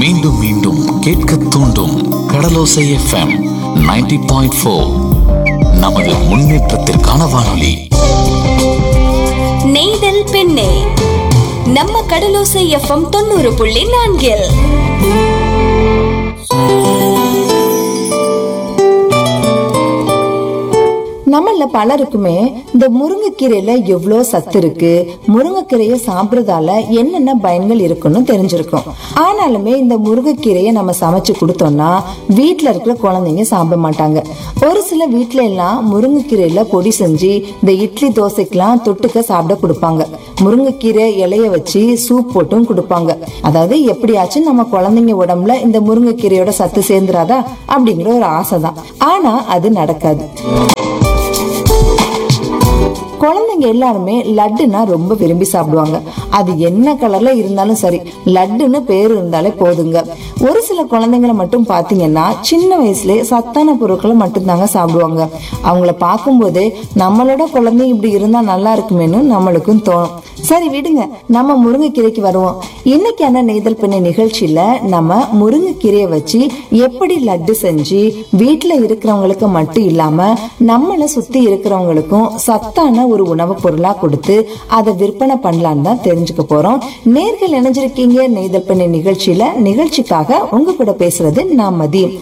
மீண்டும் மீண்டும் கேட்க தூண்டும் கடலோசை எஃப்எம் 90.4 பாயிண்ட் ஃபோர் நமது முன்னேற்றத்திற்கான வானொலி நெய்தல் பெண்ணே நம்ம கடலோசை எஃப்எம் தொண்ணூறு புள்ளி நான்கில் நம்மள பலருக்குமே இந்த முருங்கைக்கீரையில எவ்வளோ சத்து இருக்கு முருங்கைக்கீரையை சாப்பிடுறதால என்னென்ன பயன்கள் இருக்குன்னு தெரிஞ்சிருக்கும் ஆனாலுமே இந்த முருங்கைக்கீரையை நம்ம சமைச்சு கொடுத்தோம்னா வீட்ல இருக்கிற குழந்தைங்க சாப்பிட மாட்டாங்க ஒரு சில வீட்ல எல்லாம் முருங்கைக்கீரையில பொடி செஞ்சு இந்த இட்லி தோசைக்கெல்லாம் தொட்டுக்க சாப்பிட கொடுப்பாங்க முருங்கைக்கீரை இலைய வச்சு சூப் போட்டும் கொடுப்பாங்க அதாவது எப்படியாச்சும் நம்ம குழந்தைங்க உடம்புல இந்த முருங்கைக்கீரையோட சத்து சேர்ந்துராதா அப்படிங்கிற ஒரு ஆசை தான் ஆனா அது நடக்காது குழந்தைங்க எல்லாருமே லட்டுனா ரொம்ப விரும்பி சாப்பிடுவாங்க அது என்ன கலர்ல இருந்தாலும் சரி லட்டுன்னு பேர் இருந்தாலே போதுங்க ஒரு சில குழந்தைங்களை மட்டும் பாத்தீங்கன்னா சின்ன வயசுலயே சத்தான பொருட்களை மட்டும்தாங்க சாப்பிடுவாங்க அவங்கள பார்க்கும்போதே நம்மளோட குழந்தை இப்படி இருந்தா நல்லா இருக்குமேனு நம்மளுக்கும் தோணும் சரி விடுங்க நம்ம முருங்கைக்கீரைக்கு வருவோம் இன்னைக்கான நெய்தல் பண்ண நிகழ்ச்சியில நம்ம முருங்கைக்கீரையை வச்சு எப்படி லட்டு செஞ்சு வீட்டுல இருக்கிறவங்களுக்கு மட்டும் இல்லாம நம்மளை சுத்தி இருக்கிறவங்களுக்கும் சத்தான ஒரு உணவுப் பொருளா கொடுத்து அதை விற்பனை பண்ணலான்னு தான் தெரிஞ்சுக்க போறோம் நேர்கள் இணைஞ்சிருக்கீங்க நெய்தல் பண்ண நிகழ்ச்சியில நிகழ்ச்சிக்காக உங்க கூட பேசுறது நான் மதியம்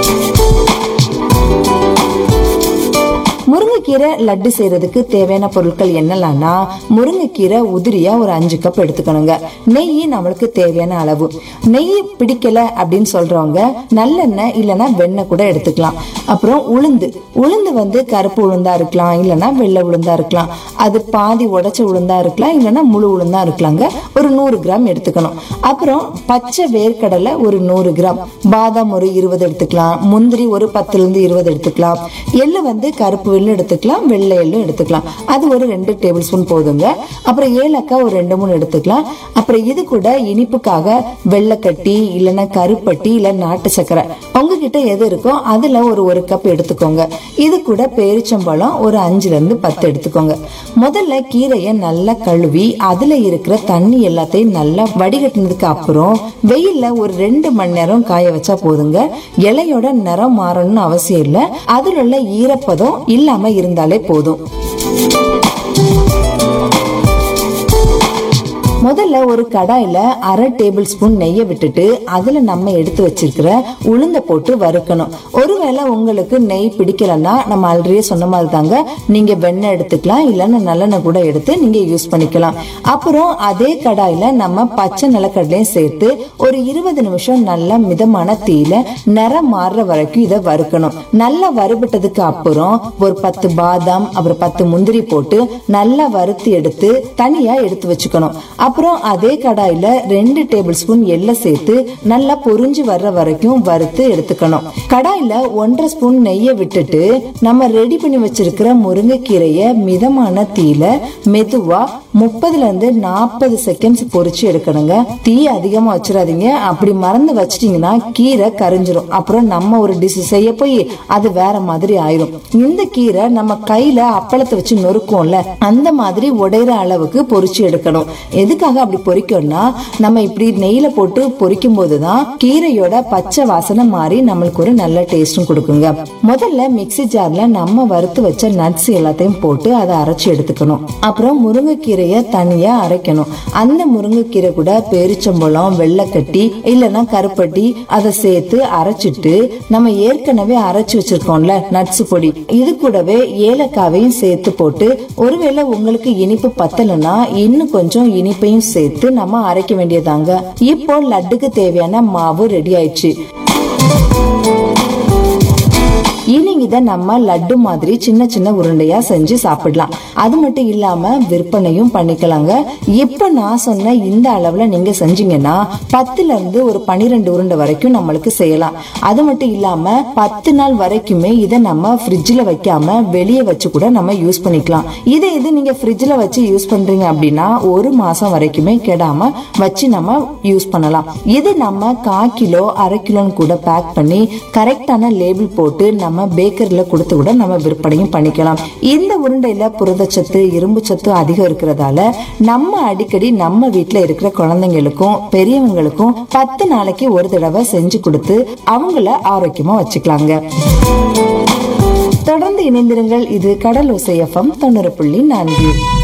முருங்கைக்கீரை லட்டு செய்யறதுக்கு தேவையான பொருட்கள் என்னலாம்னா முருங்கைக்கீரை உதிரியா ஒரு அஞ்சு கப் எடுத்துக்கணுங்க நெய் நம்மளுக்கு தேவையான அளவு நெய் பிடிக்கல அப்படின்னு சொல்றவங்க நல்லெண்ணெய் இல்லைன்னா வெண்ணெய் கூட எடுத்துக்கலாம் அப்புறம் உளுந்து உளுந்து வந்து கருப்பு உளுந்தா இருக்கலாம் இல்லைன்னா வெள்ளை உளுந்தா இருக்கலாம் அது பாதி உடைச்ச உளுந்தா இருக்கலாம் இல்லைன்னா முழு உளுந்தா இருக்கலாங்க ஒரு நூறு கிராம் எடுத்துக்கணும் அப்புறம் பச்சை வேர்க்கடலை ஒரு நூறு கிராம் பாதாம் ஒரு இருபது எடுத்துக்கலாம் முந்திரி ஒரு பத்துல இருந்து இருபது எடுத்துக்கலாம் எள்ளு வந்து கருப்பு வெள்ளை எடுத்துக்கலாம் வெள்ளை எள்ளும் எடுத்துக்கலாம் அது ஒரு ரெண்டு டேபிள் ஸ்பூன் போதுங்க அப்புறம் ஏலக்காய் ஒரு ரெண்டு மூணு எடுத்துக்கலாம் அப்புறம் இது கூட இனிப்புக்காக வெள்ளைக்கட்டி இல்லைன்னா கருப்பட்டி இல்ல நாட்டு சக்கரை உங்ககிட்ட எது இருக்கோ அதுல ஒரு ஒரு கப் எடுத்துக்கோங்க இது கூட பேரிச்சம்பழம் ஒரு அஞ்சுல இருந்து பத்து எடுத்துக்கோங்க முதல்ல கீரையை நல்லா கழுவி அதுல இருக்கிற தண்ணி எல்லாத்தையும் நல்லா வடிகட்டினதுக்கு அப்புறம் வெயில்ல ஒரு ரெண்டு மணி நேரம் காய வச்சா போதுங்க இலையோட நிறம் மாறணும்னு அவசியம் இல்லை அதுல உள்ள ஈரப்பதம் இல்லாம இருந்தாலே போதும் முதல்ல ஒரு கடாயில அரை டேபிள் ஸ்பூன் நெய்யை விட்டுட்டு அதுல நம்ம எடுத்து வச்சிருக்கிற உளுந்த போட்டு வறுக்கணும் ஒருவேளை உங்களுக்கு நெய் பிடிக்கலன்னா நம்ம ஆல்ரெடி சொன்ன மாதிரி தாங்க நீங்க வெண்ணெய் எடுத்துக்கலாம் இல்லைன்னா நல்லெண்ணெய் கூட எடுத்து நீங்க யூஸ் பண்ணிக்கலாம் அப்புறம் அதே கடாயில நம்ம பச்சை நிலக்கடலையும் சேர்த்து ஒரு இருபது நிமிஷம் நல்லா மிதமான தீயில நிறம் மாறுற வரைக்கும் இதை வறுக்கணும் நல்லா வறுபட்டதுக்கு அப்புறம் ஒரு பத்து பாதாம் அப்புறம் பத்து முந்திரி போட்டு நல்லா வறுத்து எடுத்து தனியா எடுத்து வச்சுக்கணும் அப்புறம் அதே கடாயில ரெண்டு டேபிள் ஸ்பூன் எள்ளை சேர்த்து நல்லா பொரிஞ்சு வர்ற வரைக்கும் வறுத்து எடுத்துக்கணும் கடாயில ஒன்றரை ஸ்பூன் நெய்யை விட்டுட்டு நம்ம ரெடி பண்ணி வச்சிருக்கிற முருங்கைக்கீரைய மிதமான தீயில மெதுவா முப்பதுல இருந்து நாற்பது செகண்ட்ஸ் பொரிச்சு எடுக்கணுங்க தீ அதிகமா வச்சிடாதீங்க அப்படி மறந்து வச்சிட்டீங்கன்னா கீரை கரிஞ்சிரும் அப்புறம் நம்ம ஒரு டிஷ் செய்ய போய் அது வேற மாதிரி ஆயிரும் இந்த கீரை நம்ம கையில அப்பளத்தை வச்சு நொறுக்கும்ல அந்த மாதிரி உடையிற அளவுக்கு பொரிச்சு எடுக்கணும் எதுக்காக அப்படி பொரிக்கணும்னா நம்ம இப்படி நெய்யில போட்டு பொரிக்கும் போதுதான் கீரையோட பச்சை வாசனை மாறி நம்மளுக்கு ஒரு நல்ல டேஸ்டும் கொடுக்குங்க முதல்ல மிக்ஸி ஜார்ல நம்ம வறுத்து வச்ச நட்ஸ் எல்லாத்தையும் போட்டு அதை அரைச்சு எடுத்துக்கணும் அப்புறம் முருங்கைக்கீரைய தனியா அரைக்கணும் அந்த முருங்கைக்கீரை கூட பேரிச்சம்பழம் வெள்ளைக்கட்டி இல்லைன்னா கருப்பட்டி அதை சேர்த்து அரைச்சிட்டு நம்ம ஏற்கனவே அரைச்சு வச்சிருக்கோம்ல நட்ஸ் பொடி இது கூடவே ஏலக்காவையும் சேர்த்து போட்டு ஒருவேளை உங்களுக்கு இனிப்பு பத்தலைன்னா இன்னும் கொஞ்சம் இனிப்பையும் சேர்த்து நம்ம அரைக்க வேண்டியதாங்க இப்போ லட்டுக்கு தேவையான மாவு ரெடி ஆயிடுச்சு இனி இதை நம்ம லட்டு மாதிரி சின்ன சின்ன உருண்டையா செஞ்சு சாப்பிடலாம் அது மட்டும் இல்லாம விற்பனையும் பண்ணிக்கலாங்க இப்ப நான் சொன்ன இந்த அளவுல நீங்க செஞ்சீங்கன்னா பத்துல இருந்து ஒரு பனிரெண்டு உருண்டை வரைக்கும் நம்மளுக்கு செய்யலாம் அது மட்டும் இல்லாம பத்து நாள் வரைக்குமே இதை நம்ம ஃப்ரிட்ஜ்ல வைக்காம வெளியே வச்சு கூட நம்ம யூஸ் பண்ணிக்கலாம் இதை இது நீங்க ஃப்ரிட்ஜ்ல வச்சு யூஸ் பண்றீங்க அப்படின்னா ஒரு மாசம் வரைக்குமே கெடாம வச்சு நம்ம யூஸ் பண்ணலாம் இது நம்ம கா கிலோ அரை கிலோன்னு கூட பேக் பண்ணி கரெக்டான லேபிள் போட்டு நம்ம நம்ம பேக்கரில கொடுத்து கூட நம்ம விற்பனையும் பண்ணிக்கலாம் இந்த உருண்டையில புரதச்சத்து இரும்பு சத்து அதிகம் இருக்கிறதால நம்ம அடிக்கடி நம்ம வீட்ல இருக்கிற குழந்தைங்களுக்கும் பெரியவங்களுக்கும் பத்து நாளைக்கு ஒரு தடவை செஞ்சு கொடுத்து அவங்கள ஆரோக்கியமா வச்சுக்கலாங்க தொடர்ந்து இணைந்திருங்கள் இது கடலோசை எஃப்எம் தொண்ணூறு புள்ளி நான்கு